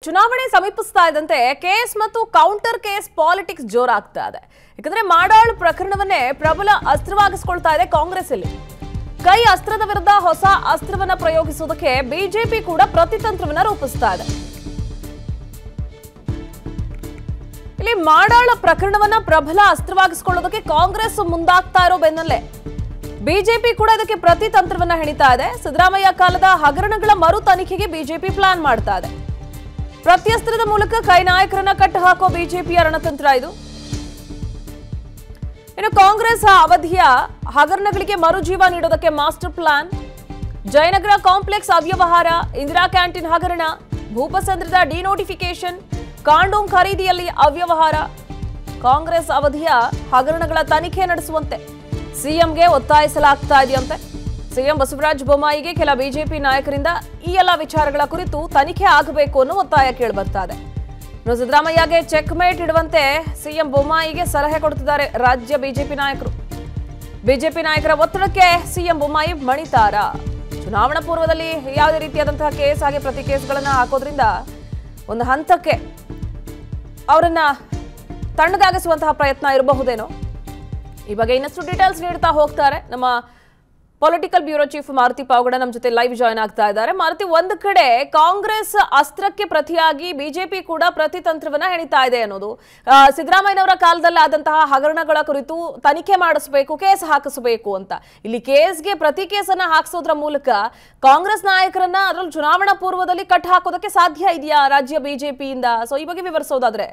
ಚುನಾವಣೆ ಸಮೀಪಿಸ್ತಾ ಇದ್ದಂತೆ ಕೇಸ್ ಮತ್ತು ಕೌಂಟರ್ ಕೇಸ್ ಪಾಲಿಟಿಕ್ಸ್ ಜೋರಾಗ್ತಾ ಇದೆ ಯಾಕಂದ್ರೆ ಮಾಡಾಳ್ ಪ್ರಕರಣವನ್ನೇ ಪ್ರಬಲ ಅಸ್ತ್ರವಾಗಿಸ್ಕೊಳ್ತಾ ಇದೆ ಕಾಂಗ್ರೆಸ್ ಇಲ್ಲಿ ಕೈ ಅಸ್ತ್ರದ ವಿರುದ್ಧ ಹೊಸ ಅಸ್ತ್ರವನ್ನ ಪ್ರಯೋಗಿಸುವುದಕ್ಕೆ ಬಿಜೆಪಿ ಕೂಡ ಪ್ರತಿತಂತ್ರವನ್ನ ರೂಪಿಸ್ತಾ ಇದೆ ಇಲ್ಲಿ ಮಾಡಾಳ ಪ್ರಕರಣವನ್ನ ಪ್ರಬಲ ಅಸ್ತ್ರವಾಗಿಸ್ಕೊಳ್ಳೋದಕ್ಕೆ ಕಾಂಗ್ರೆಸ್ ಮುಂದಾಗ್ತಾ ಇರೋ ಬೆನ್ನಲ್ಲೇ ಬಿಜೆಪಿ ಕೂಡ ಇದಕ್ಕೆ ಪ್ರತಿತಂತ್ರವನ್ನ ಹೆಣಿತಾ ಇದೆ ಸಿದ್ದರಾಮಯ್ಯ ಕಾಲದ ಹಗರಣಗಳ ಮರು ತನಿಖೆಗೆ ಬಿಜೆಪಿ ಪ್ಲಾನ್ ಮಾಡ್ತಾ ಇದೆ ಪ್ರತ್ಯಸ್ತ್ರದ ಮೂಲಕ ಕೈ ನಾಯಕರನ್ನ ಕಟ್ಟು ಹಾಕೋ ಬಿಜೆಪಿಯ ರಣತಂತ್ರ ಇದು ಇನ್ನು ಕಾಂಗ್ರೆಸ್ ಅವಧಿಯ ಹಗರಣಗಳಿಗೆ ಮರುಜೀವ ನೀಡೋದಕ್ಕೆ ಮಾಸ್ಟರ್ ಪ್ಲಾನ್ ಜಯನಗರ ಕಾಂಪ್ಲೆಕ್ಸ್ ಅವ್ಯವಹಾರ ಇಂದಿರಾ ಕ್ಯಾಂಟೀನ್ ಹಗರಣ ಭೂಪಸಂದ್ರದ ಡಿನೋಟಿಫಿಕೇಶನ್ ಕಾಂಡೋಮ್ ಖರೀದಿಯಲ್ಲಿ ಅವ್ಯವಹಾರ ಕಾಂಗ್ರೆಸ್ ಅವಧಿಯ ಹಗರಣಗಳ ತನಿಖೆ ನಡೆಸುವಂತೆ ಸಿಎಂಗೆ ಒತ್ತಾಯಿಸಲಾಗ್ತಾ ಇದೆಯಂತೆ ಸಿಎಂ ಬಸವರಾಜ ಬೊಮ್ಮಾಯಿಗೆ ಕೆಲ ಬಿಜೆಪಿ ನಾಯಕರಿಂದ ಈ ಎಲ್ಲ ವಿಚಾರಗಳ ಕುರಿತು ತನಿಖೆ ಆಗಬೇಕು ಅನ್ನೋ ಒತ್ತಾಯ ಕೇಳಿಬರ್ತಾ ಇದೆ ಇನ್ನು ಸಿದ್ದರಾಮಯ್ಯಗೆ ಚೆಕ್ ಮೇಟ್ ಇಡುವಂತೆ ಸಿಎಂ ಬೊಮ್ಮಾಯಿಗೆ ಸಲಹೆ ಕೊಡ್ತಿದ್ದಾರೆ ರಾಜ್ಯ ಬಿಜೆಪಿ ನಾಯಕರು ಬಿಜೆಪಿ ನಾಯಕರ ಒತ್ತಡಕ್ಕೆ ಸಿಎಂ ಬೊಮ್ಮಾಯಿ ಮಣಿತಾರ ಚುನಾವಣಾ ಪೂರ್ವದಲ್ಲಿ ಯಾವುದೇ ರೀತಿಯಾದಂತಹ ಕೇಸ್ ಹಾಗೆ ಪ್ರತಿ ಕೇಸ್ಗಳನ್ನ ಹಾಕೋದ್ರಿಂದ ಒಂದು ಹಂತಕ್ಕೆ ಅವರನ್ನ ತಣ್ಣಗಾಗಿಸುವಂತಹ ಪ್ರಯತ್ನ ಇರಬಹುದೇನೋ ಈ ಬಗ್ಗೆ ಇನ್ನಷ್ಟು ಡೀಟೇಲ್ಸ್ ನೀಡ್ತಾ ಹೋಗ್ತಾರೆ ನಮ್ಮ political bureau chief Maruti Pavagada ನಮ್ಮ ಜೊತೆ ಲೈವ್ ಜಾಯ್ನ್ ಆಗ್ತಾ ಇದ್ದಾರೆ ಮಾರುತಿ ಒಂದು ಕಡೆ ಕಾಂಗ್ರೆಸ್ ಅಸ್ತ್ರಕ್ಕೆ ಪ್ರತಿಯಾಗಿ ಬಿಜೆಪಿ ಕೂಡ ಪ್ರತಿತಂತ್ರವನ್ನ ಹೆಣಿತಾ ಇದೆ ಅನ್ನೋದು ಆ, ಸಿದ್ದರಾಮಯ್ಯನವರ ಕಾಲದಲ್ಲಿ ಆದಂತಹ ಹಗರಣಗಳ ಕುರಿತು ತನಿಖೆ ಮಾಡಿಸಬೇಕು ಕೇಸ್ ಹಾಕಿಸಬೇಕು ಅಂತ ಇಲ್ಲಿ ಕೇಸ್ಗೆ ಪ್ರತಿ ಕೇಸನ್ನ ಹಾಕಿಸೋದ್ರ ಮೂಲಕ ಕಾಂಗ್ರೆಸ್ ನಾಯಕರನ್ನ ಅದರಲ್ಲೂ ಚುನಾವಣಾ ಪೂರ್ವದಲ್ಲಿ ಕಟ್ ಹಾಕೋದಕ್ಕೆ ಸಾಧ್ಯ ಇದೆಯಾ ರಾಜ್ಯ ಬಿಜೆಪಿಯಿಂದ ಸೊ ಈ ಬಗ್ಗೆ ವಿವರಿಸೋದಾದ್ರೆ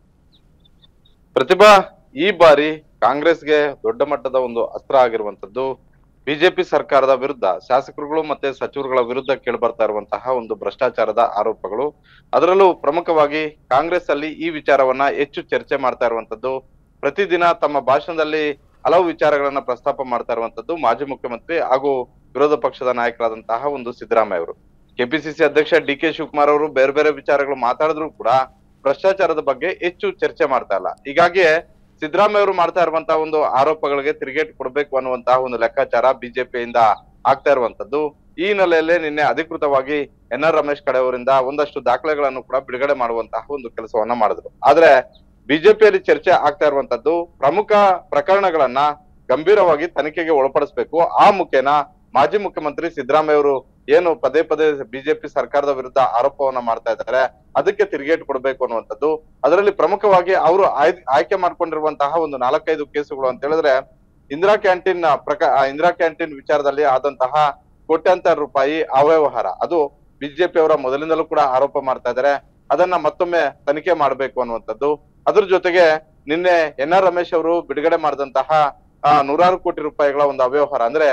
ಪ್ರತಿಭಾ ಈ ಬಾರಿ ಕಾಂಗ್ರೆಸ್ಗೆ ದೊಡ್ಡ ಮಟ್ಟದ ಒಂದು ಅಸ್ತ್ರ ಆಗಿರುವಂತದ್ದು ಬಿಜೆಪಿ ಸರ್ಕಾರದ ವಿರುದ್ಧ ಶಾಸಕರುಗಳು ಮತ್ತೆ ಸಚಿವರುಗಳ ವಿರುದ್ಧ ಕೇಳಿಬರ್ತಾ ಇರುವಂತಹ ಒಂದು ಭ್ರಷ್ಟಾಚಾರದ ಆರೋಪಗಳು ಅದರಲ್ಲೂ ಪ್ರಮುಖವಾಗಿ ಕಾಂಗ್ರೆಸ್ ಅಲ್ಲಿ ಈ ವಿಚಾರವನ್ನ ಹೆಚ್ಚು ಚರ್ಚೆ ಮಾಡ್ತಾ ಇರುವಂತದ್ದು ಪ್ರತಿದಿನ ತಮ್ಮ ಭಾಷಣದಲ್ಲಿ ಹಲವು ವಿಚಾರಗಳನ್ನ ಪ್ರಸ್ತಾಪ ಮಾಡ್ತಾ ಇರುವಂತದ್ದು ಮಾಜಿ ಮುಖ್ಯಮಂತ್ರಿ ಹಾಗೂ ವಿರೋಧ ಪಕ್ಷದ ನಾಯಕರಾದಂತಹ ಒಂದು ಸಿದ್ದರಾಮಯ್ಯ ಅವರು ಕೆಪಿಸಿಸಿ ಅಧ್ಯಕ್ಷ ಡಿ ಕೆ ಶಿವಕುಮಾರ್ ಅವರು ಬೇರೆ ಬೇರೆ ವಿಚಾರಗಳು ಮಾತಾಡಿದ್ರು ಕೂಡ ಭ್ರಷ್ಟಾಚಾರದ ಬಗ್ಗೆ ಹೆಚ್ಚು ಚರ್ಚೆ ಮಾಡ್ತಾ ಇಲ್ಲ ಹೀಗಾಗಿ ಸಿದ್ದರಾಮಯ್ಯ ಅವರು ಮಾಡ್ತಾ ಇರುವಂತಹ ಒಂದು ಆರೋಪಗಳಿಗೆ ತಿರುಗೇಟ್ ಕೊಡ್ಬೇಕು ಅನ್ನುವಂತಹ ಒಂದು ಲೆಕ್ಕಾಚಾರ ಬಿಜೆಪಿಯಿಂದ ಆಗ್ತಾ ಇರುವಂತದ್ದು ಈ ಹಿನ್ನೆಲೆಯಲ್ಲಿ ನಿನ್ನೆ ಅಧಿಕೃತವಾಗಿ ಎನ್ ಆರ್ ರಮೇಶ್ ಕಡೆ ಅವರಿಂದ ಒಂದಷ್ಟು ದಾಖಲೆಗಳನ್ನು ಕೂಡ ಬಿಡುಗಡೆ ಮಾಡುವಂತಹ ಒಂದು ಕೆಲಸವನ್ನ ಮಾಡಿದ್ರು ಆದ್ರೆ ಬಿಜೆಪಿಯಲ್ಲಿ ಚರ್ಚೆ ಆಗ್ತಾ ಇರುವಂತದ್ದು ಪ್ರಮುಖ ಪ್ರಕರಣಗಳನ್ನ ಗಂಭೀರವಾಗಿ ತನಿಖೆಗೆ ಒಳಪಡಿಸಬೇಕು ಆ ಮುಖೇನ ಮಾಜಿ ಮುಖ್ಯಮಂತ್ರಿ ಸಿದ್ದರಾಮಯ್ಯ ಅವರು ಏನು ಪದೇ ಪದೇ ಬಿಜೆಪಿ ಸರ್ಕಾರದ ವಿರುದ್ಧ ಆರೋಪವನ್ನ ಮಾಡ್ತಾ ಇದ್ದಾರೆ ಅದಕ್ಕೆ ತಿರುಗೇಟ್ ಕೊಡ್ಬೇಕು ಅನ್ನುವಂಥದ್ದು ಅದರಲ್ಲಿ ಪ್ರಮುಖವಾಗಿ ಅವರು ಆಯ್ಕೆ ಮಾಡ್ಕೊಂಡಿರುವಂತಹ ಒಂದು ನಾಲ್ಕೈದು ಕೇಸುಗಳು ಅಂತ ಹೇಳಿದ್ರೆ ಇಂದಿರಾ ಕ್ಯಾಂಟೀನ್ ಪ್ರಕ ಆ ಇಂದಿರಾ ಕ್ಯಾಂಟೀನ್ ವಿಚಾರದಲ್ಲಿ ಆದಂತಹ ಕೋಟ್ಯಾಂತರ ರೂಪಾಯಿ ಅವ್ಯವಹಾರ ಅದು ಬಿಜೆಪಿ ಅವರ ಮೊದಲಿಂದಲೂ ಕೂಡ ಆರೋಪ ಮಾಡ್ತಾ ಇದ್ದಾರೆ ಅದನ್ನ ಮತ್ತೊಮ್ಮೆ ತನಿಖೆ ಮಾಡಬೇಕು ಅನ್ನುವಂಥದ್ದು ಅದ್ರ ಜೊತೆಗೆ ನಿನ್ನೆ ಎನ್ ಆರ್ ರಮೇಶ್ ಅವರು ಬಿಡುಗಡೆ ಮಾಡಿದಂತಹ ಆ, ನೂರಾರು ಕೋಟಿ ರೂಪಾಯಿಗಳ ಒಂದು ಅವ್ಯವಹಾರ ಅಂದ್ರೆ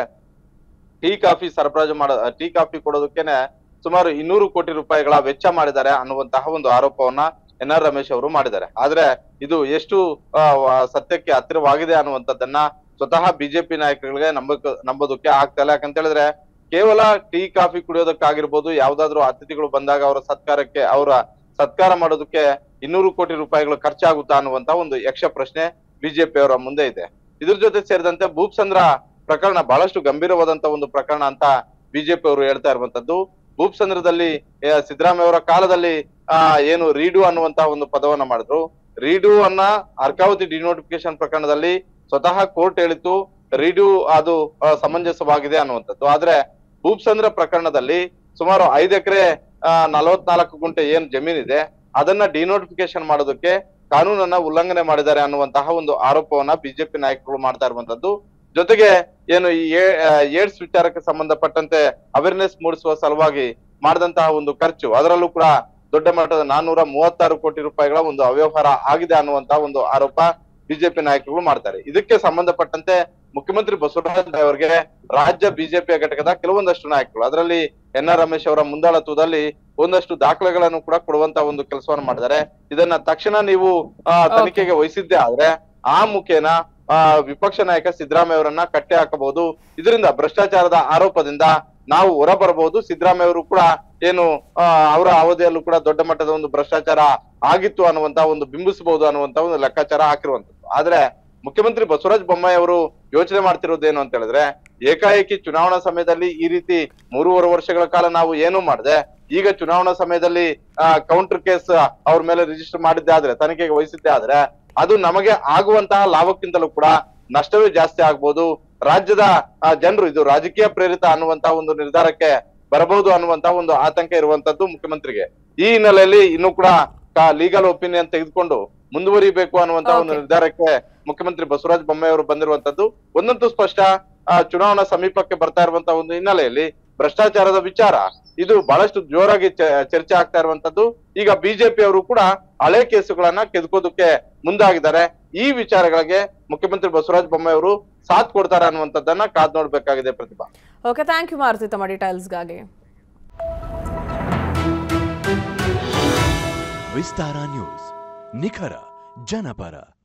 ಟೀ ಕಾಫಿ ಸರಬರಾಜು ಮಾಡ ಟೀ ಕಾಫಿ ಕೊಡೋದಕ್ಕೇನೆ ಸುಮಾರು ಇನ್ನೂರು ಕೋಟಿ ರೂಪಾಯಿಗಳ ವೆಚ್ಚ ಮಾಡಿದ್ದಾರೆ ಅನ್ನುವಂತಹ ಒಂದು ಆರೋಪವನ್ನ ಎನ್ ಆರ್ ರಮೇಶ್ ಅವರು ಮಾಡಿದ್ದಾರೆ ಆದ್ರೆ ಇದು ಎಷ್ಟು ಆ, ವ- ಸತ್ಯಕ್ಕೆ ಹತ್ತಿರವಾಗಿದೆ ಅನ್ನುವಂಥದ್ದನ್ನ ಸ್ವತಃ ಬಿಜೆಪಿ ನಾಯಕರಿಗೆ ನಂಬಕ್ ನಂಬೋದಕ್ಕೆ ಆಗ್ತಾ ಇಲ್ಲ ಯಾಕಂತ ಹೇಳಿದ್ರೆ ಕೇವಲ ಟೀ ಕಾಫಿ ಕುಡಿಯೋದಕ್ಕಾಗಿರ್ಬೋದು ಯಾವ್ದಾದ್ರು ಅತಿಥಿಗಳು ಬಂದಾಗ ಅವರ ಸತ್ಕಾರಕ್ಕೆ ಅವರ ಸತ್ಕಾರ ಮಾಡೋದಕ್ಕೆ ಇನ್ನೂರು ಕೋಟಿ ರೂಪಾಯಿಗಳು ಖರ್ಚಾಗುತ್ತಾ ಅನ್ನುವಂತ ಒಂದು ಯಕ್ಷ ಪ್ರಶ್ನೆ ಬಿಜೆಪಿ ಅವರ ಮುಂದೆ ಇದೆ ಇದ್ರ ಜೊತೆ ಸೇರಿದಂತೆ ಭೂಪ್ಸಂದ್ರ ಪ್ರಕರಣ ಬಹಳಷ್ಟು ಗಂಭೀರವಾದಂತ ಒಂದು ಪ್ರಕರಣ ಅಂತ ಬಿಜೆಪಿ ಅವರು ಹೇಳ್ತಾ ಇರುವಂತದ್ದು ಭೂಪ್ಸಂದ್ರದಲ್ಲಿ ಆ, ಸಿದ್ದರಾಮಯ್ಯ ಅವರ ಕಾಲದಲ್ಲಿ ಆ ಏನು ರೀಡು ಅನ್ನುವಂತ ಒಂದು ಪದವನ್ನ ಮಾಡಿದ್ರು ರೀಡು ಅನ್ನ ಅರ್ಕಾವತಿ ಡಿನೋಟಿಫಿಕೇಶನ್ ಪ್ರಕರಣದಲ್ಲಿ ಸ್ವತಃ ಕೋರ್ಟ್ ಹೇಳಿತ್ತು ರೀಡು ಅದು ಆ, ಸಮಂಜಸವಾಗಿದೆ ಅನ್ನುವಂಥದ್ದು ಆದ್ರೆ ಭೂಪ್ಸಂದ್ರ ಪ್ರಕರಣದಲ್ಲಿ ಸುಮಾರು ಐದು ಎಕರೆ ನಲವತ್ನಾಲ್ಕು ಗುಂಟೆ ಏನ್ ಜಮೀನಿದೆ ಅದನ್ನ ಡಿನೋಟಿಫಿಕೇಶನ್ ಮಾಡೋದಕ್ಕೆ ಕಾನೂನನ್ನ ಉಲ್ಲಂಘನೆ ಮಾಡಿದ್ದಾರೆ ಅನ್ನುವಂತಹ ಒಂದು ಆರೋಪವನ್ನ ಬಿಜೆಪಿ ನಾಯಕರು ಮಾಡ್ತಾ ಇರುವಂತದ್ದು ಜೊತೆಗೆ ಏನು ಈ ಏ- ಆ, ಏಡ್ಸ್ ವಿಚಾರಕ್ಕೆ ಸಂಬಂಧಪಟ್ಟಂತೆ ಅವೇರ್ನೆಸ್ ಮೂಡಿಸುವ ಸಲುವಾಗಿ ಮಾಡಿದಂತಹ ಒಂದು ಖರ್ಚು ಅದರಲ್ಲೂ ಕೂಡ ದೊಡ್ಡ ಮಟ್ಟದ ನಾನ್ನೂರ ಮೂವತ್ತಾರು ಕೋಟಿ ರೂಪಾಯಿಗಳ ಒಂದು ಅವ್ಯವಹಾರ ಆಗಿದೆ ಅನ್ನುವಂತಹ ಒಂದು ಆರೋಪ ಬಿಜೆಪಿ ನಾಯಕರು ಮಾಡ್ತಾರೆ ಇದಕ್ಕೆ ಸಂಬಂಧಪಟ್ಟಂತೆ ಮುಖ್ಯಮಂತ್ರಿ ಬಸವರಾಜ ಅವರಿಗೆ ರಾಜ್ಯ ಬಿಜೆಪಿಯ ಘಟಕದ ಕೆಲವೊಂದಷ್ಟು ನಾಯಕರು ಅದರಲ್ಲಿ ಎನ್ ಆರ್ ರಮೇಶ್ ಅವರ ಮುಂದಾಳತ್ವದಲ್ಲಿ ಒಂದಷ್ಟು ದಾಖಲೆಗಳನ್ನು ಕೂಡ ಕೊಡುವಂತ ಒಂದು ಕೆಲಸವನ್ನು ಮಾಡಿದ್ದಾರೆ ಇದನ್ನ ತಕ್ಷಣ ನೀವು ಆ, ತನಿಖೆಗೆ ವಹಿಸಿದ್ದೆ ಆದ್ರೆ ಆ ಮುಖೇನ ಆ, ವಿಪಕ್ಷ ನಾಯಕ ಸಿದ್ದರಾಮಯ್ಯ ಅವರನ್ನ ಕಟ್ಟೆ ಹಾಕಬಹುದು ಇದರಿಂದ ಭ್ರಷ್ಟಾಚಾರದ ಆರೋಪದಿಂದ ನಾವು ಹೊರಬರಬಹುದು ಸಿದ್ದರಾಮಯ್ಯ ಅವರು ಕೂಡ ಏನು ಆ, ಅವರ ಅವಧಿಯಲ್ಲೂ ಕೂಡ ದೊಡ್ಡ ಮಟ್ಟದ ಒಂದು ಭ್ರಷ್ಟಾಚಾರ ಆಗಿತ್ತು ಅನ್ನುವಂತ ಒಂದು ಬಿಂಬಿಸಬಹುದು ಅನ್ನುವಂತ ಒಂದು ಲೆಕ್ಕಾಚಾರ ಹಾಕಿರುವಂತದ್ದು ಆದ್ರೆ ಮುಖ್ಯಮಂತ್ರಿ ಬಸವರಾಜ ಬೊಮ್ಮಾಯಿ ಅವರು ಯೋಚನೆ ಮಾಡ್ತಿರೋದೇನು ಅಂತ ಹೇಳಿದ್ರೆ ಏಕಾಏಕಿ ಚುನಾವಣಾ ಸಮಯದಲ್ಲಿ ಈ ರೀತಿ ಮೂರುವರೆ ವರ್ಷಗಳ ಕಾಲ ನಾವು ಏನು ಮಾಡದೆ ಈಗ ಚುನಾವಣಾ ಸಮಯದಲ್ಲಿ ಕೌಂಟರ್ ಕೇಸ್ ಅವ್ರ ಮೇಲೆ ರಿಜಿಸ್ಟರ್ ಮಾಡಿದ್ದೆ ಆದ್ರೆ ತನಿಖೆಗೆ ವಹಿಸಿದ್ದೆ ಆದ್ರೆ ಅದು ನಮಗೆ ಆಗುವಂತಹ ಲಾಭಕ್ಕಿಂತಲೂ ಕೂಡ ನಷ್ಟವೇ ಜಾಸ್ತಿ ಆಗ್ಬೋದು ರಾಜ್ಯದ ಜನರು ಇದು ರಾಜಕೀಯ ಪ್ರೇರಿತ ಅನ್ನುವಂತಹ ಒಂದು ನಿರ್ಧಾರಕ್ಕೆ ಬರಬಹುದು ಅನ್ನುವಂತಹ ಒಂದು ಆತಂಕ ಇರುವಂತದ್ದು ಮುಖ್ಯಮಂತ್ರಿಗೆ ಈ ಹಿನ್ನೆಲೆಯಲ್ಲಿ ಇನ್ನು ಕೂಡ ಲೀಗಲ್ ಒಪಿನಿಯನ್ ತೆಗೆದುಕೊಂಡು ಮುಂದುವರಿಬೇಕು ಅನ್ನುವಂತಹ ಒಂದು Okay. ನಿರ್ಧಾರಕ್ಕೆ ಮುಖ್ಯಮಂತ್ರಿ ಬಸವರಾಜ ಬೊಮ್ಮಾಯಿ ಅವರು ಬಂದಿರುವಂತದ್ದು ಒಂದಂತೂ ಸ್ಪಷ್ಟ ಆ, ಚುನಾವಣಾ ಸಮೀಪಕ್ಕೆ ಬರ್ತಾ ಇರುವಂತಹ ಒಂದು ಹಿನ್ನೆಲೆಯಲ್ಲಿ ಭ್ರಷ್ಟಾಚಾರದ ವಿಚಾರ ಇದು ಬಹಳಷ್ಟು ಜೋರಾಗಿ ಚ- ಚರ್ಚೆ ಆಗ್ತಾ ಇರುವಂತದ್ದು ಈಗ ಬಿಜೆಪಿ ಅವರು ಕೂಡ ಹಳೆ ಕೇಸುಗಳನ್ನ ಕೆದಕೋದಕ್ಕೆ ಮುಂದಾಗಿದ್ದಾರೆ ಈ ವಿಚಾರಗಳಿಗೆ ಮುಖ್ಯಮಂತ್ರಿ ಬಸವರಾಜ ಬೊಮ್ಮಾಯಿ ಅವರು ಸಾಥ್ ಕೊಡ್ತಾರೆ ಅನ್ನುವಂಥದ್ದನ್ನ ಕಾದ್ ನೋಡ್ಬೇಕಾಗಿದೆ Pratibha okay thank you Maruti ತಮ್ಮ ಡೀಟೇಲ್ಸ್ಗಾಗಿ ವಿಸ್ತಾರ ನ್ಯೂಸ್ ನಿಖರ ಜನಪರ